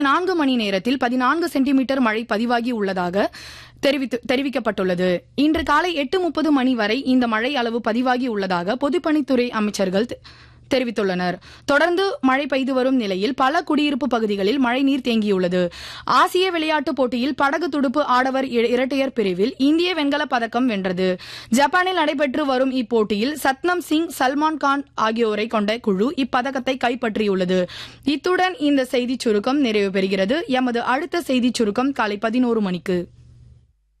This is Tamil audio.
நான்கு மணி நேரத்தில் பதினான்கு சென்டிமீட்டர் மழை பதிவாகி உள்ளதாக தெரிவித்து தெரிவிக்கப்பட்டுள்ளது இன்று காலை எட்டு முப்பது மணி வரை இந்த மழை அளவு பதிவாகி உள்ளதாக பொதுப்பணித்துறை அமைச்சர்கள் தெ- தெரிவித்துள்ளனர் தொடர்ந்து மழை பெய்து வரும் நிலையில் பல குடியிருப்பு பகுதிகளில் மழைநீர் தேங்கியுள்ளது ஆசிய விளையாட்டுப் போட்டியில் படகு துடுப்பு ஆடவர் இ- இரட்டையர் பிரிவில் இந்திய வெண்கலப் பதக்கம் வென்றது ஜப்பானில் நடைபெற்று வரும் இப்போட்டியில் சத்னம் சிங் சல்மான் கான் ஆகியோரை கொண்ட குழு இப்பதக்கத்தை கைப்பற்றியுள்ளது இத்துடன் இந்த செய்திச் சுருக்கம் நிறைவு பெறுகிறது எமது அடுத்த செய்திச் சுருக்கம் காலை பதினோரு மணிக்கு